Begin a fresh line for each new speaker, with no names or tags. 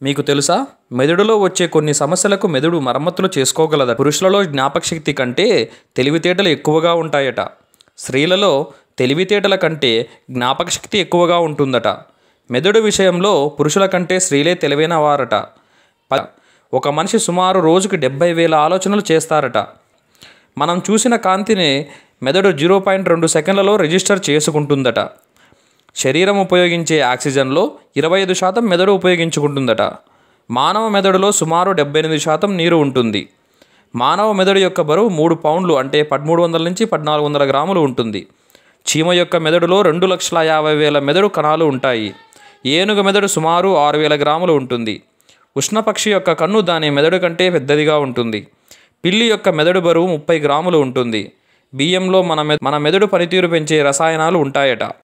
మీకు తెలుసా మెదడులో వచ్చే కొన్ని సమస్యలకు మెదడు మరమ్మతులు చేసుకోగలదట పురుషులలో జ్ఞాపకశక్తి కంటే తెలివితేటలు ఎక్కువగా ఉంటాయట స్త్రీలలో తెలివితేటల కంటే జ్ఞాపకశక్తి ఎక్కువగా ఉంటుందట మెదడు విషయంలో పురుషుల కంటే స్త్రీలే తెలివైన వారట ప- ఒక మనిషి సుమారు రోజుకి డెబ్బై వేల ఆలోచనలు చేస్తారట మనం చూసిన కాంతిని మెదడు జీరో పాయింట్ రెండు సెకండ్లలో రిజిస్టర్ చేసుకుంటుందట శరీరం ఉపయోగించే ఆక్సిజన్లో ఇరవై ఐదు శాతం మెదడు ఉపయోగించుకుంటుందట మానవ మెదడులో సుమారు డెబ్బై ఎనిమిది శాతం నీరు ఉంటుంది మానవ మెదడు యొక్క బరువు మూడు పౌండ్లు అంటే పదమూడు వందల నుంచి పద్నాలుగు వందల గ్రాములు ఉంటుంది చీమ యొక్క మెదడులో రెండు లక్షల యాభై వేల మెదడు కణాలు ఉంటాయి ఏనుగు మెదడు సుమారు ఆరు వేల గ్రాములు ఉంటుంది ఉష్ణపక్షి యొక్క కన్ను దాని మెదడు కంటే పెద్దదిగా ఉంటుంది పిల్లి యొక్క మెదడు బరువు ముప్పై గ్రాములు ఉంటుంది బియ్యంలో మన మె మన మెదడు పనితీరు పెంచే రసాయనాలు ఉంటాయట